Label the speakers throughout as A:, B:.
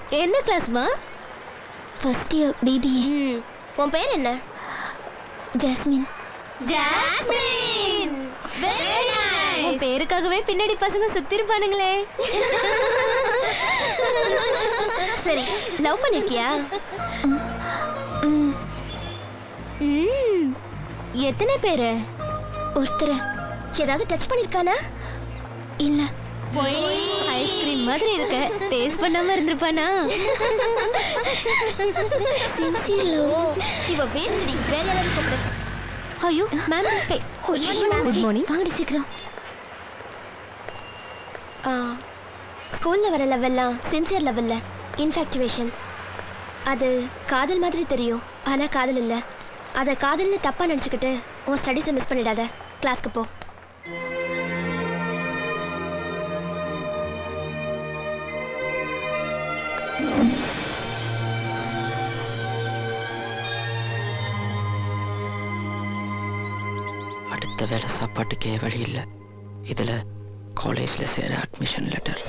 A: என்ன கிளாஸ்மா
B: first year BBA
A: உன் பேர் என்ன
B: ஜாஸ்மின்
A: ஜாஸ்மின் உன் பேருக்காகவே பின்னாடி பசங்க சுத்தி இருப்பானுங்களே சரி லவ் பண்ணிருக்கியா
B: ம்,
A: ம், எத்தனை பேரு
B: ஒருத்தரை
A: ஏதாவது டச் பண்ணிருக்கானா
B: இல்ல
A: ஐஸ்கிரீம் மாதிரி இருக்க டேஸ்ட் பண்ணாம இருந்திருப்பானா
B: சின்சியர் லவ்
A: இவ வேஸ்ட் வேற யாராவது கூப்பிடு ஐயோ மேம் குட் மார்னிங்
B: வாங்கடி சீக்கிரம்
A: ஸ்கூல்ல வர லெவல்லாம் சின்சியர் லெவல்ல இன்ஃபேக்சுவேஷன் அது காதல் மாதிரி தெரியும் ஆனா காதல் இல்ல அத காதல்னு தப்பா நினைச்சுக்கிட்டு உன் ஸ்டடீஸை மிஸ் பண்ணிடாத கிளாஸ்க்கு போ
C: அடுத்த வேலை சாப்பாட்டுக்கே வழி இல்லை இதில் காலேஜில் சேர அட்மிஷன் லெட்டர்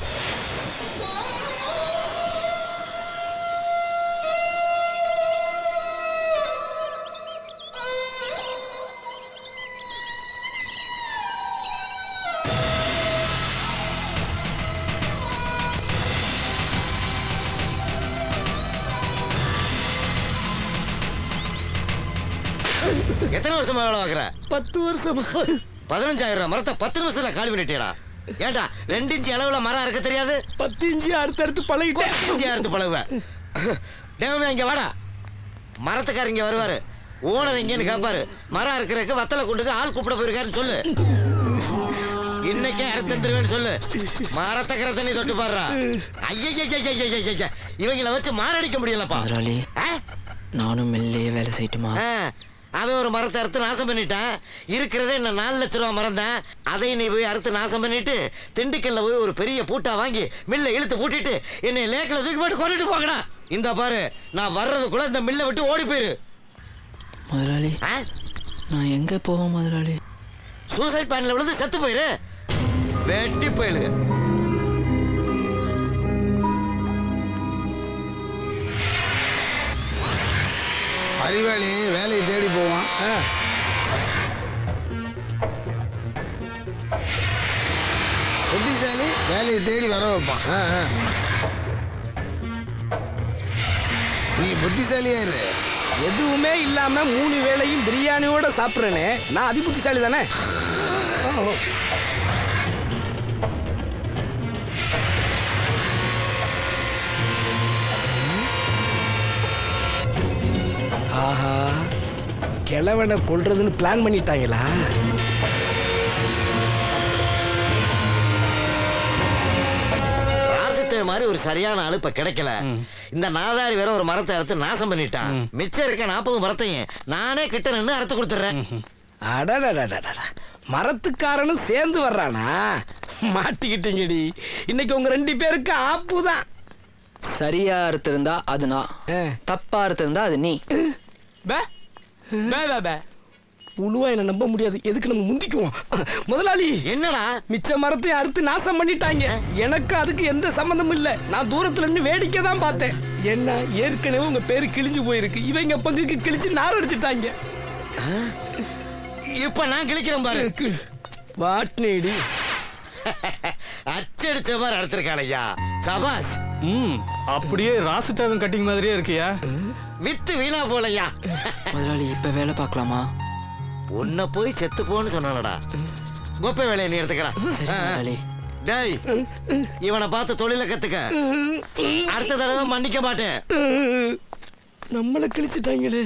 D: எத்தனை வருஷமா வேலை பார்க்குற
E: பத்து வருஷமா
D: பதினஞ்சாயிரம் ரூபாய் மரத்தை பத்து நிமிஷத்துல காலி பண்ணிட்டீடா ஏண்டா ரெண்டு இன்ச்சு அளவுல மரம் இருக்க தெரியாது
E: பத்து இஞ்சி அடுத்தடுத்து பழகிட்டேன்
D: இஞ்சி அறுத்து பழகுவ தேவமே இங்க வாடா மரத்துக்காரர் இங்க வருவாரு ஓனர் எங்கன்னு கேட்பாரு மரம் இருக்கிறதுக்கு வத்தலை கொண்டு ஆள் கூப்பிட போயிருக்காருன்னு சொல்லு இன்னைக்கே அறுத்து தந்துருவேன்னு சொல்லு மரத்தக்கரை தண்ணி தொட்டு பாடுறா ஐயா இவங்கள வச்சு மாரடிக்க முடியலப்பா
C: முதலாளி
D: ஆ?
C: நானும் மெல்லையே வேலை செய்யட்டுமா
D: ஆ, அவன் ஒரு மரத்தை அறுத்து நாசம் பண்ணிட்டான் இருக்கிறதே என்ன நாலு லட்ச ரூபா மரம் தான் அதை நீ போய் அறுத்து நாசம் பண்ணிட்டு திண்டுக்கல்ல போய் ஒரு பெரிய பூட்டா வாங்கி மில்ல இழுத்து பூட்டிட்டு என்னை லேக்கில் தூக்கி போட்டு கொண்டுட்டு போகடா இந்த பாரு நான் வர்றதுக்குள்ள இந்த மில்லை விட்டு ஓடி போயிரு
C: முதலாளி
D: ஆ?
C: நான் எங்கே போவேன் முதலாளி
D: சூசைட் பேன்ல விழுந்து செத்து போயிரு வெட்டி போயிடுங்க
E: அறிவாளி வேலையை தேடி போவான் புத்திசாலி வேலையை தேடி வர வைப்பான் நீ புத்திசாலியா இரு
F: எதுவுமே இல்லாம மூணு வேளையும் பிரியாணியோட சாப்பிடுறேனே நான் அதி புத்திசாலி தானே ஆஹா கிழவனை கொல்றதுன்னு பிளான் பண்ணிட்டாங்களா
D: ராசித்தே மாதிரி ஒரு சரியான ஆளு இப்ப கிடைக்கல இந்த நாதாரி வேற ஒரு மரத்தை அறுத்து நாசம் பண்ணிட்டான் மிச்சம் இருக்க நாற்பது மரத்தையும் நானே கிட்ட நின்று அறுத்து கொடுத்துறேன்
F: அடடடடடடா. மரத்துக்காரனும் சேர்ந்து வர்றானா மாட்டிக்கிட்டீங்கடி இன்னைக்கு உங்க ரெண்டு பேருக்கு ஆப்பு தான்
C: சரியா அறுத்திருந்தா அது நான் தப்பா அறுத்திருந்தா அது நீ
F: உழுவா என்ன நம்ப முடியாது எதுக்கு நம்ம முந்திக்குவோம் முதலாளி
D: என்னடா
F: மிச்ச மரத்தை அறுத்து நாசம் பண்ணிட்டாங்க எனக்கு அதுக்கு எந்த சம்பந்தமும் இல்ல நான் தூரத்துல இருந்து வேடிக்கை தான் பார்த்தேன் என்ன ஏற்கனவே உங்க பேரு கிழிஞ்சு போயிருக்கு இவங்க பங்குக்கு கிழிச்சு நார் அடிச்சிட்டாங்க
D: இப்ப நான் கிழிக்கிறேன் பாரு
F: வாட்னேடி
D: அச்சடிச்ச மாதிரி அறுத்திருக்கான் ஐயா சபாஸ்
G: ம் அப்படியே ராசுட்டாவும் கட்டிங் மாதிரியே இருக்கியா
D: வித்து வீணா போலையா
C: முதலாளி இப்ப வேலை பார்க்கலாமா
D: உன்னை போய் செத்து போன்னு சொன்னானடா கோப்பை வேலையை நீ எடுத்துக்கடா
C: சரி முதலாளி
D: டேய் இவனை பார்த்து தொழில கத்துக்க அடுத்த தடவை மன்னிக்க மாட்டேன்
F: நம்மள கிழிச்சிட்டாங்களே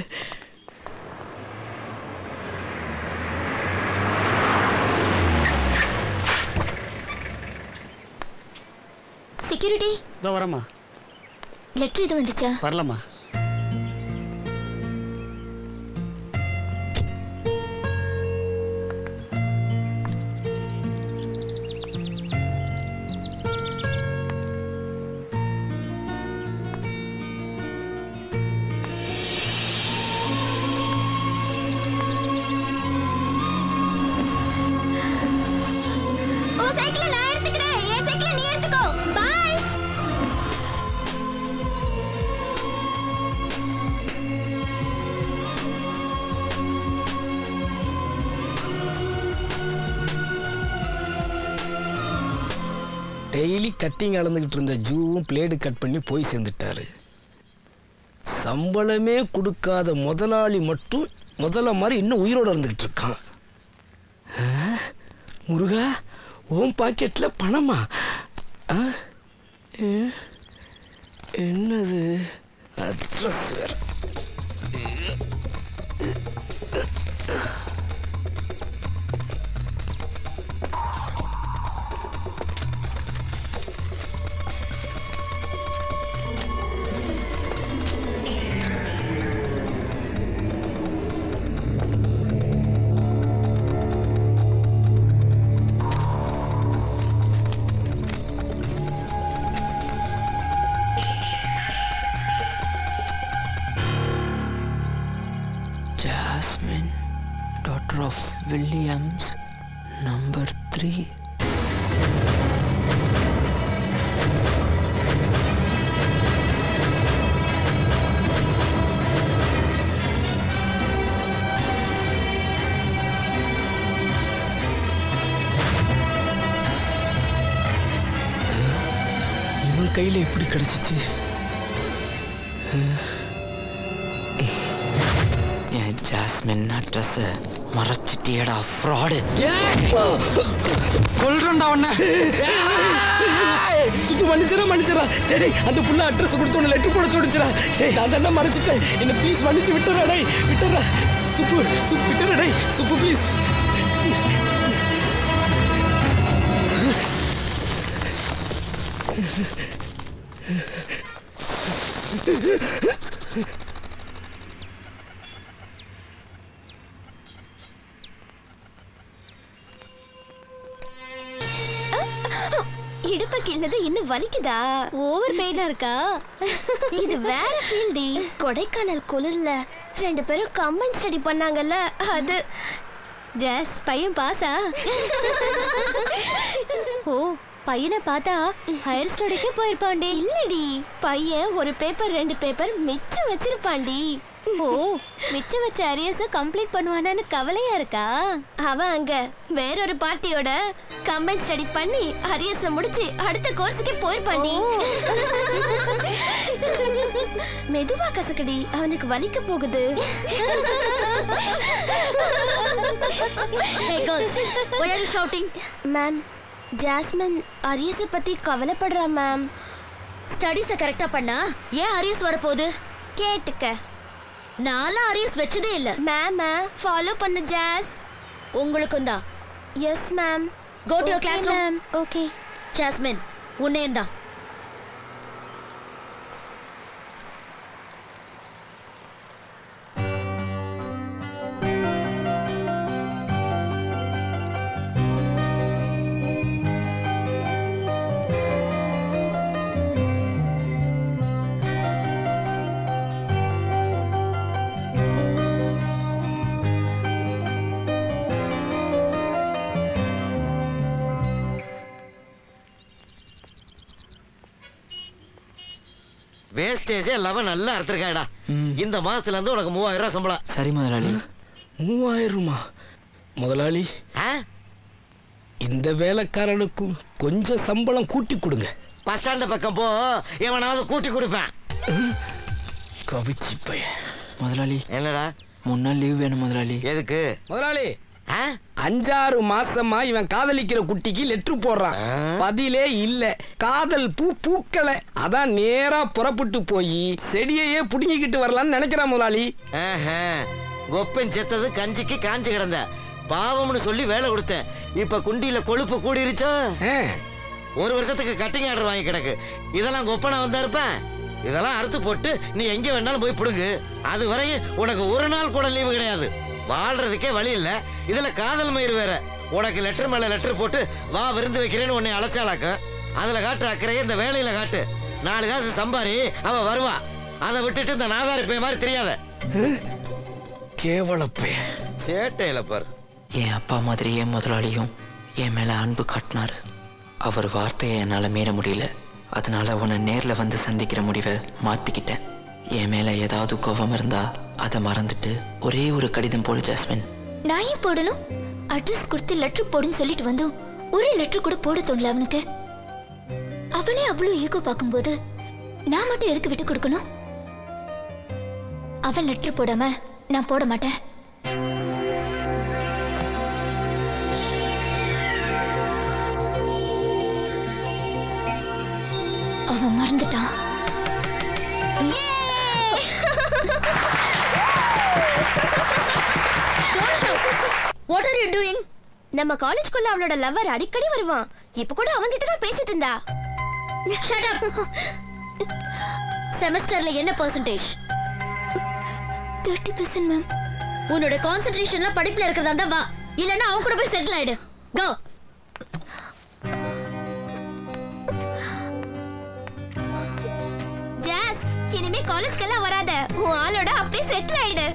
B: செக்யூரிட்டி
G: இதோ வரமா
B: லெட்டர் இது வந்துச்சா
G: வரலம்மா
A: உன் சைக்கிளை நான் எடுத்துக்கிறேன் என் சைக்கிளை நீ எடுத்துக்கோ பாய்
F: டெய்லி கட்டிங் அளந்துகிட்டு இருந்த ஜூவும் பிளேடு கட் பண்ணி போய் சேர்ந்துட்டாரு சம்பளமே கொடுக்காத முதலாளி மட்டும் முதல்ல மாதிரி இன்னும் உயிரோட இருந்துகிட்டு இருக்கான் ஆ? முருகா ஓம் பாக்கெட்ல பணமா ஆ? ஏ? என்னது அட்ரஸ் வேற
C: Jasmine, daughter of Williams, number three.
F: இவன் கையில எப்படி கிடைச்சிச்சு
C: என் ஜாஸ்மின் அட்ரஸை மறைச்சிட்டியடா ஃப்ராடு
F: கொல்றா உன்ன சுத்து மன்னிச்சிடா மன்னிச்சிடா டேய் டேய், அந்த புள்ள அட்ரஸ் கொடுத்து உன்னை லெட்டர் போட சொல்லிச்சுடா டேய் நான் தானே மறைச்சிட்டேன் என்ன ப்ளீஸ் மன்னிச்சு விட்டுறா டேய் விட்டுறா சுப்பு சுப்பு விட்டுறா டேய் சுப்பு ப்ளீஸ்
A: இடுப்ப கிள்ளது இன்னும் வலிக்குதா ஓவர் பெயினா இருக்கா இது வேற ஃபீல்டி கொடைக்கானல் குளிர்ல ரெண்டு பேரும் கம்பைன் ஸ்டடி பண்ணாங்கல்ல அது ஜஸ் பையன் பாஸா ஓ பையனை பார்த்தா ஹையர் ஸ்டடிக்கே போயிருப்பாண்டி இல்லடி பையன் ஒரு பேப்பர் ரெண்டு பேப்பர் மிச்சம் வச்சிருப்பாண்டி ஓ மிச்சம் வச்ச அரியர்ஸ கம்ப்ளீட் பண்ணுவானான்னு கவலையா இருக்கா அவன் அங்க வேறொரு பார்ட்டியோட கம்பைன் ஸ்டடி பண்ணி அரியர்ஸ முடிச்சு அடுத்த கோர்ஸுக்கே போயிருப்பாண்டி மெதுவா கசக்கடி அவனுக்கு வலிக்க போகுது மேம் ஜாஸ்மின் அரியர்ஸ பத்தி கவலைப்படுறா மேம் ஸ்டடீஸ கரெக்டா பண்ணா ஏன் அரியர்ஸ் வரப்போகுது கேட்டுக்க நான்லாம் அரியர்ஸ் வச்சதே இல்ல மேம் ஃபாலோ பண்ணு ஜாஸ் உங்களுக்கும் தான் yes ma'am go to your class ma'am okay Jasmine உன்னையும் தான்
D: வேஸ்டேஜே லவன் நல்லா அறுத்திருக்காடா
C: ம்.
D: இந்த மாசத்துல இருந்து உனக்கு மூவாயிரம் ரூபாய் சம்பளம்
C: சரி முதலாளி
F: மூவாயிரமா முதலாளி
D: ஆ?
F: இந்த வேலைக்காரனுக்கும் கொஞ்சம் சம்பளம் கூட்டி கொடுங்க
D: பஸ் ஸ்டாண்ட் பக்கம் போ எவனாவது கூட்டி கொடுப்பேன்
F: கவிச்சி பையன்
C: முதலாளி
D: என்னடா
C: மூணு நாள் லீவ் வேணும் முதலாளி
D: எதுக்கு
F: முதலாளி
D: ஆ?
F: அஞ்சாறு மாசமா இவன் காதலிக்கிற குட்டிக்கு லெட்டர் போடுறான்
D: ஆ?
F: பதிலே இல்ல காதல் பூ பூக்கல அதான் நேரா புறப்பட்டு போய் செடியையே புடுங்கிக்கிட்டு வரலாம்னு நினைக்கிறான் முதலாளி
D: ஆஹா. கொப்பன் செத்தது கஞ்சிக்கு காஞ்சு கிடந்த பாவம்னு சொல்லி வேலை கொடுத்தேன் இப்ப குண்டியில கொழுப்பு கூடிருச்சோ
F: ஆ,
D: ஒரு வருஷத்துக்கு கட்டிங் ஆர்டர் வாங்கி கிடக்கு இதெல்லாம் கொப்பனா வந்தா இருப்பேன் இதெல்லாம் அறுத்து போட்டு நீ எங்க வேணாலும் போய் பிடுங்கு அது வரையும் உனக்கு ஒரு நாள் கூட லீவு கிடையாது வாழ்றதுக்கே வழி இல்ல இதுல காதல் மயிர் வேற உனக்கு லெட்டர் மேல லெட்டர் போட்டு வா விருந்து வைக்கிறேன்னு உன்னை அழைச்சாலாக்க அதுல காட்டு அக்கறையை இந்த வேலையில காட்டு நாலு காசு சம்பாரி அவ வருவா அதை விட்டுட்டு இந்த நாதாரி பையன் மாதிரி தெரியாத
F: கேவல பையன்
D: சேட்டையில பாரு
C: என் அப்பா மாதிரியே முதலாளியும் என் மேல அன்பு காட்டினாரு அவர் வார்த்தையை என்னால மீற முடியல அதனால உன்னை நேர்ல வந்து சந்திக்கிற முடிவை மாத்திக்கிட்டேன் என் மேல ஏதாவது கோபம் இருந்தா அதை மறந்துட்டு ஒரே ஒரு கடிதம் போடு ஜாஸ்மின்
B: நான் ஏன் போடணும் அட்ரஸ் கொடுத்து லெட்டர் போடுன்னு சொல்லிட்டு வந்தோம் ஒரு லெட்டர் கூட போட தோணல அவனுக்கு அவனே அவ்வளவு ஈகோ பார்க்கும்போது நான் மட்டும் எதுக்கு விட்டு கொடுக்கணும் அவன் லெட்டர் போடாம நான் போட மாட்டேன் அவன் மறந்துட்டான்
A: வாட் ஆர் யூ டூயிங் நம்ம காலேஜ்க்குள்ள அவளோட லவ்வர் அடிக்கடி வருவான் இப்ப கூட அவன்கிட்ட தான் பேசிட்டு இருந்தா ஷட் அப் செமஸ்டர்ல என்ன பெர்சன்டேஜ்
B: தேர்ட்டி பர்சன்ட் மேம்
A: உன்னோட கான்சென்ட்ரேஷன்லாம் படிப்புல இருக்கிறதா இருந்தா வா இல்லனா அவன் கூட போய் செட்டில் ஆயிடு கோ ஜாஸ் இனிமே காலேஜ்க்கெல்லாம் வராத உன் ஆளோட அப்படியே செட்டில் ஆயிடு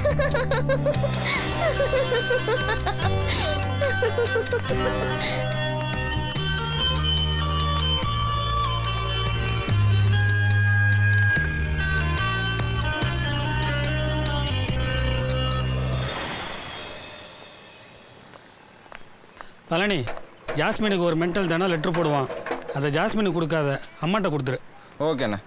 G: பழனி ஜாஸ்மினுக்கு ஒரு மென்டல் தானே லெட்டர் போடுவான் அதை ஜாஸ்மினுக்கு கொடுக்காத அம்மாட்ட கொடுத்துரு
H: ஓகேண்ணே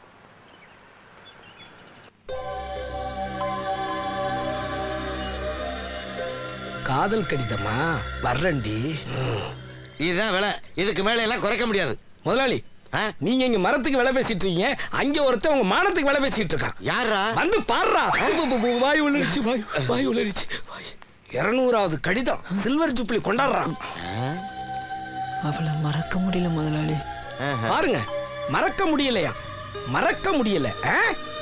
F: காதல் கடிதமா வர்றண்டி
D: இதுதான் விலை இதுக்கு மேல எல்லாம் குறைக்க முடியாது
F: முதலாளி
D: ஆ?
F: நீங்க இங்க மரத்துக்கு விலை பேசிட்டு இருக்கீங்க அங்க ஒருத்தன் உங்க மானத்துக்கு விலை பேசிட்டு இருக்கான்
D: யாரா
F: வந்து பாடுறா வாய் உளறிச்சு வாய் வாய் உளறிச்சு வாய் இருநூறாவது கடிதம் சில்வர் ஜூப்ளி கொண்டாடுறான்
C: அவளை மறக்க முடியல முதலாளி
D: ஆஹா.
F: பாருங்க மறக்க முடியலையா மறக்க முடியல ஆ?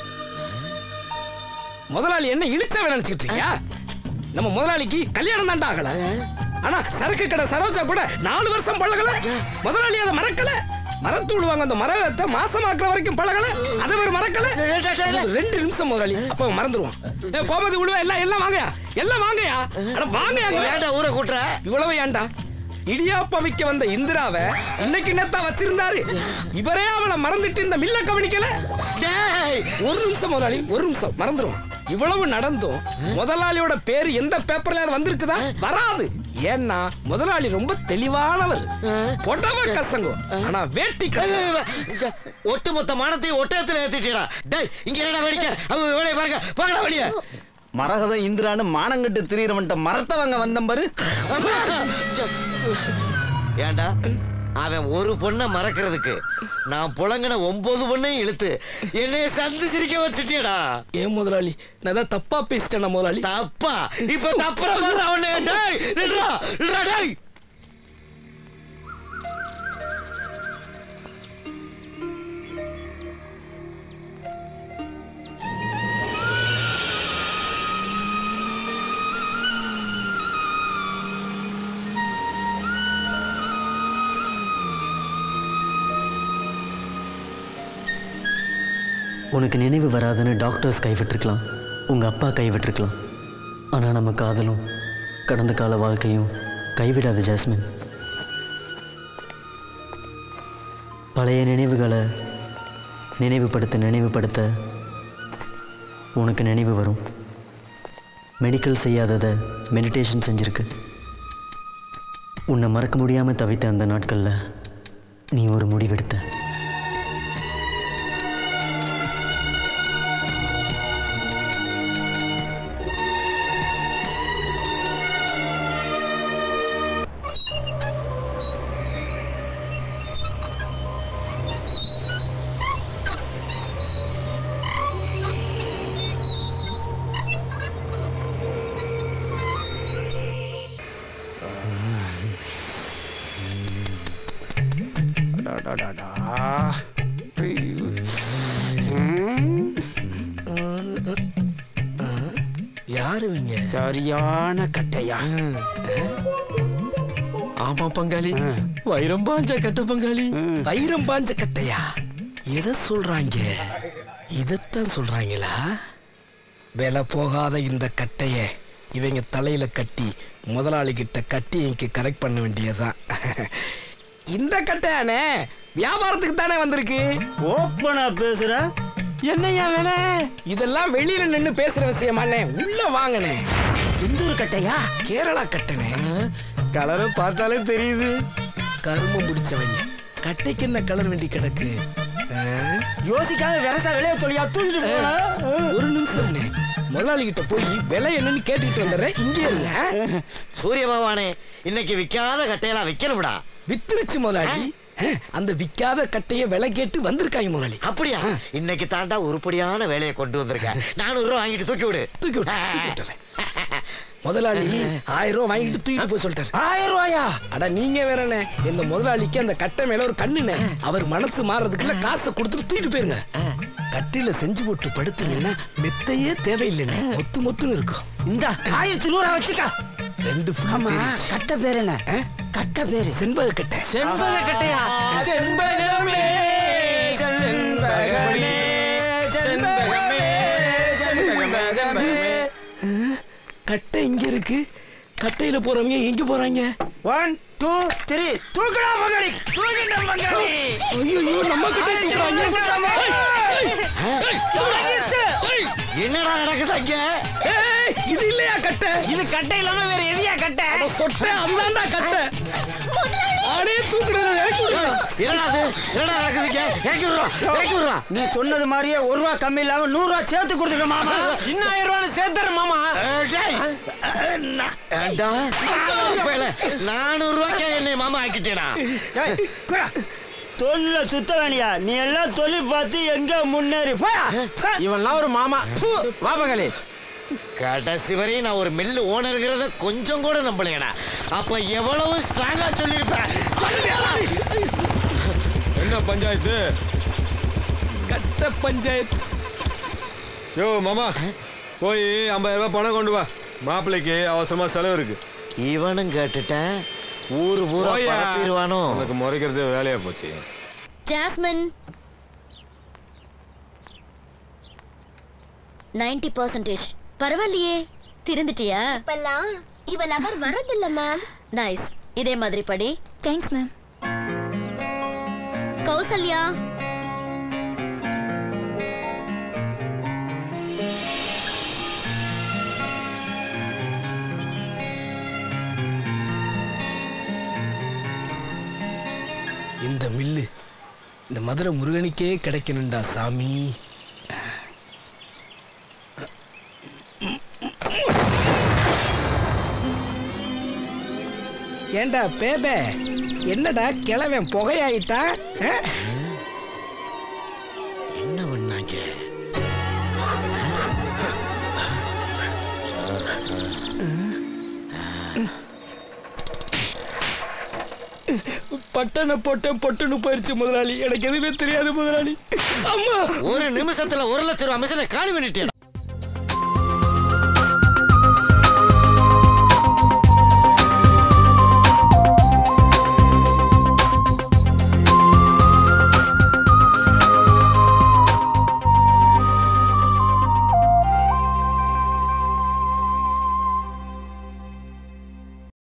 F: முதலாளி என்ன இழிச்சவன் நினைச்சிட்டு இருக்கியா நம்ம முதலாளிக்கு கல்யாணம் தாண்டா ஆகல ஆனா சரக்கு கடை சரோஜா கூட நாலு வருஷம் பழகல முதலாளி அதை மறக்கல மரத்தூள் வாங்க அந்த மரத்தை மாசமாக்குற வரைக்கும் பழகல அதை ஒரு மறக்கல இன்னும் ரெண்டு நிமிஷம் முதலாளி அப்ப அவன் மறந்துருவான் ஏ, கோமதி உழுவ எல்லாம் எல்லாம் வாங்கயா எல்லாம் வாங்கயா அட வாங்கயா
D: ஏன்டா ஊரை கூட்டுற
F: இவ்வளவு ஏன்டா இடியாப்ப விக்க வந்த இந்திராவை இன்னைக்கு நேத்தா வச்சிருந்தாரு இவரே அவளை மறந்துட்டு இந்த மில்ல கவனிக்கல டேய், ஒரு நிமிஷம் முதலாளி ஒரு நிமிஷம் மறந்துரும் இவ்வளவு நடந்தும் முதலாளியோட பேரு எந்த பேப்பர்ல வந்திருக்குதா வராது ஏன்னா முதலாளி ரொம்ப தெளிவானவர் பொட்டவ கசங்கோ ஆனா வேட்டி கசங்கு.
D: ஒட்டுமொத்த மானத்தையும் ஒட்டகத்துல ஏத்திட்டா டேய் இங்க என்னடா வேடிக்கை அவங்க வேலையை பாருங்க போங்கடா வெளிய
H: மரகதம் இந்திரான்னு மானங்கட்டு திரியறவன்ட்ட மரத்தை வாங்க வந்தம் பாரு
D: ஏன்டா அவன் ஒரு பொண்ணை மறக்கிறதுக்கு நான் புழங்கின ஒன்பது பொண்ணையும் இழுத்து என்னைய சந்து சிரிக்க வச்சுட்டியடா
F: ஏன் முதலாளி நான் தான் தப்பா பேசிட்டேன் முதலாளி
D: தப்பா இப்ப தப்புற மாதிரி அவனே டேய் நில்றா நில்றா டேய்
I: உனக்கு நினைவு வராதுன்னு டாக்டர்ஸ் கைவிட்டிருக்கலாம் உங்கள் அப்பா கைவிட்டிருக்கலாம் ஆனால் நம்ம காதலும் கடந்த கால வாழ்க்கையும் கைவிடாது ஜாஸ்மின் பழைய நினைவுகளை நினைவுபடுத்த நினைவுபடுத்த உனக்கு நினைவு வரும் மெடிக்கல் செய்யாததை மெடிடேஷன் செஞ்சிருக்கு உன்னை மறக்க முடியாமல் தவித்த அந்த நாட்களில் நீ ஒரு முடிவெடுத்த
F: அடாடாடாடா. ஐயோ. ம். ஆ. யாரு இவங்க
G: சரியான கட்டையா
F: ஆமா பங்காளி வைரம் பாஞ்ச கட்ட பங்காளி வைரம் பாஞ்ச கட்டையா எதை சொல்றாங்க இதத்தான் சொல்றாங்களா விலை போகாத இந்த கட்டைய இவங்க தலையில கட்டி முதலாளி கிட்ட கட்டி இங்க கரெக்ட் பண்ண வேண்டியதுதான் இந்த கட்டையானே வியாபாரத்துக்கு தானே வந்திருக்கு
H: ஓப்பனா பேசுற
F: என்னையா வேலை இதெல்லாம் வெளியில நின்னு பேசுற விஷயமாண்ணே உள்ள வாங்கனே
H: எந்த ஒரு கட்டையா
F: கேரளா கட்டணே கலரை பார்த்தாலே தெரியுது கருமம் பிடிச்சவங்க கட்டைக்கு என்ன கலர் வேண்டி கிடக்கு ஆ?
H: யோசிக்காம விரசா வெளியே சொல்லியா தூக்கிட்டு போனா
F: ஒரு நிமிஷம் முதலாளி கிட்ட போய் விலை என்னன்னு கேட்டுக்கிட்டு வந்துடுறேன் இங்கே இருங்க
D: சூரிய பகவானே இன்னைக்கு விக்காத கட்டையெல்லாம் விக்கணும்டா
F: வித்துருச்சு முதலாளி ஆ, அந்த விக்காத கட்டைய விலை கேட்டு வந்திருக்காங்க முதலாளி
D: அப்படியா இன்னைக்கு தாண்டா உருப்படியான வேலையை கொண்டு வந்திருக்கேன் நானூறு ரூபாய் வாங்கிட்டு தூக்கி விடு
F: தூக்கி விட்டு தூக்கி விட்டுறேன். முதலாளி ஆயிரம் ரூபாய் வாங்கிட்டு தூக்கிட்டு போய் சொல்லிட்டாரு
H: ஆயிரம் ரூபாயா
F: அட நீங்க வேறண்ணே இந்த முதலாளிக்கு அந்த கட்டை மேல ஒரு கண்ணுண்ணே அவர் மனசு மாறதுக்குள்ள காசை கொடுத்துட்டு தூக்கிட்டு போயிருங்க கட்டில செஞ்சு போட்டு படுத்துங்கன்னா மெத்தையே தேவையில்லைண்ணே மொத்து மொத்துன்னு இருக்கும்
H: இந்த ஆயிரத்தி நூறா வச்சுக்கா
F: ரெண்டு
H: ஆமா
F: ஆமா
H: கட்ட பேர் என்ன கட்ட பேரு
F: செண்பக கட்டை
H: செண்பக கட்டையா செண்பகமே செண்பகமே செண்பகமே செண்பகமே
F: கட்டை இங்க இருக்கு கட்டையில போறவங்க எங்க போறாங்க
H: ஒன் டூ த்ரீ தூக்கடா மகளி தூக்கிட்ட மகளி
F: ஐயோ நம்ம கட்டை தூக்குறாங்க
D: என்னடா நடக்குது அங்க
F: ஏய், இது இல்லையா கட்டை
H: இது கட்டை இல்லாம வேற எதையா கட்டை
F: அட சொட்டை அதுதான்டா கட்டை அடே தூக்குறது இறக்கி விடுடா.
D: என்னடா அது என்னடா நடக்குது இங்க இறக்கி விடுறா இறக்கி விடுறா
H: நீ சொன்னது மாதிரியே ஒரு ரூபா கம்மி இல்லாம நூறு ரூபா சேர்த்து கொடுத்துருக்க மாமா இன்னும் ஆயிரம் ரூபான்னு சேர்த்துற மாமா
D: ஏய், டேய். ஏண்டா? பயலே, நானூறு ரூபாய்க்கே என்னை மாமா ஆக்கிட்டேனா
H: தொழில சுத்த வேணியா நீ எல்லாம் தொழில் பார்த்து எங்க முன்னேறி இவன்லாம் ஒரு மாமா வா மகளே
D: கடைசி வரையும் நான் ஒரு மில்லு ஓனருங்கிறத கொஞ்சம் கூட நம்பலையடா அப்ப எவ்வளவு ஸ்ட்ராங்கா சொல்லியிருப்பேன்
E: என்ன பஞ்சாயத்து
F: கட்டை பஞ்சாயத்து
E: யோ மாமா போய் ஐம்பதாயிரம் ரூபாய் பணம் கொண்டு வா மாப்பிள்ளைக்கு அவசரமா செலவு இருக்கு
D: இவனும் கேட்டுட்டேன் ஊரு பூரா
E: போயா.
D: பரப்பிடுவானோ
E: உனக்கு முறைக்கிறது வேலையா போச்சு
B: ஜாஸ்மின் நைன்டி பர்சன்டேஜ் பரவாயில்லையே திருந்துட்டியா
A: இப்பெல்லாம் இவ லவர் வரதில்ல மேம்
B: நைஸ் இதே மாதிரி படி
A: தேங்க்ஸ் மேம்
B: கௌசல்யா
F: இந்த மில்லு இந்த மதுரை முருகனுக்கே கிடைக்கணும்டா சாமி ஏண்டா பேபே என்னடா கிழவன் புகையாயிட்டான் ஆ?
D: என்ன பண்ணாங்க
F: பட்டனை போட்டேன் பட்டுன்னு போயிருச்சு முதலாளி எனக்கு எதுவுமே தெரியாது முதலாளி அம்மா
D: ஒரு நிமிஷத்துல ஒரு லட்சம் ரூபாய் மிஷனை காலி பண்ணிட்டேன்